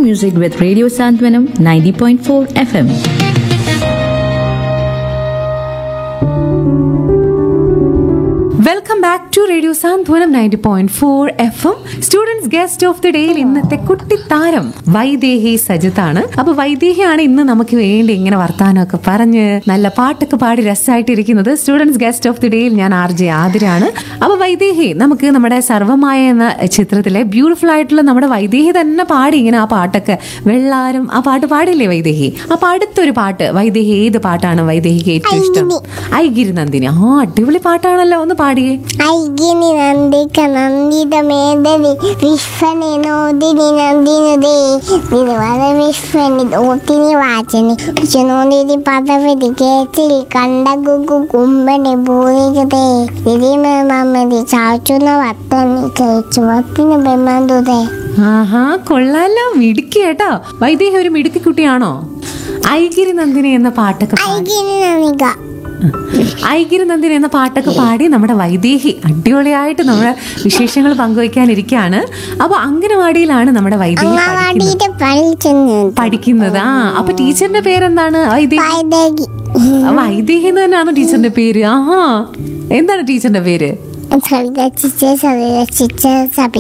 music with Radio Santwanam 90.4 FM. Welcome back to radio Santhwanam ninety point four F M students guest of the ഡേയിൽ ഇന്നത്തെ കുട്ടിത്താരം വൈദേഹി സജിത്താണ് അപ്പൊ വൈദേഹിയാണ് ഇന്ന് നമുക്ക് വേണ്ടി ഇങ്ങനെ വർത്താനമൊക്കെ പറഞ്ഞ് നല്ല പാട്ടൊക്കെ പാടി രസമായിട്ടിരിക്കുന്നത് സ്റ്റുഡൻസ് ഗസ്റ്റ് ഓഫ് ദി ഡേയിൽ ഞാൻ ആർ ജെ ആതിരാണ് അപ്പൊ വൈദേഹി നമുക്ക് നമ്മുടെ സർവമായ എന്ന ചിത്രത്തിലെ ബ്യൂട്ടിഫുൾ ആയിട്ടുള്ള നമ്മുടെ വൈദേഹി തന്നെ പാടി ഇങ്ങനെ ആ പാട്ടൊക്കെ വെള്ളാരം ആ പാട്ട് പാടില്ലേ വൈദേഹി അപ്പൊ അടുത്തൊരു പാട്ട് വൈദേഹി ഏത് പാട്ടാണ് വൈദേഹിക്ക് ഏറ്റവും ഇഷ്ടം ഐഗിരി നന്ദിനി ആ അടിപൊളി പാട്ടാണല്ലോ ഒന്ന് പാടിയേ ഐകിനി നന്ദിക നന്ദിത മേധവി വിശ്വനി നോദിനി നന്ദിനുദേ നിരുവത വിശ്വനി ഓത്തിനി വാചനി വിശ്വനോദിനി പദവതി കേച്ചിൽ കണ്ട ഗുഗു കുമ്പനി ഭൂരികതേ നിരിമ മമ്മതി ചാച്ചുന്ന വത്തനി കേച്ചു വത്തിന് ബെമ്മന്തുതേ ആഹാ കൊള്ളാലോ മിടുക്കി കേട്ടോ വൈദേഹി ഒരു മിടുക്കി കുട്ടിയാണോ ഐഗിരി നന്ദിനി എന്ന പാട്ടൊക്കെ പാടി ഐകിനി നന്ദിക ഐഗിരി നന്ദിനി എന്ന പാട്ടൊക്കെ പാടി നമ്മുടെ വൈദേഹി അടിപൊളിയായിട്ട് നമ്മുടെ വിശേഷങ്ങൾ പങ്കുവയ്ക്കാനിരിക്കുകയാണ് അപ്പൊ അംഗനവാടിയിലാണ് നമ്മുടെ വൈദേഹി പഠിക്കുന്നത് അങ്ങാടിയിട്ട് പഠിച്ചെന്ന് പഠിക്കുന്നത് ആ അപ്പൊ ടീച്ചറിന്റെ പേരെന്താണ് വൈദേഹി വൈദേഹി വൈദേഹി എന്ന് തന്നെയാണോ ടീച്ചറിന്റെ പേര് ആഹാ എന്താണ് ടീച്ചറിന്റെ പേര് സവിത ചിച്ച സവിത ചിച്ച സബി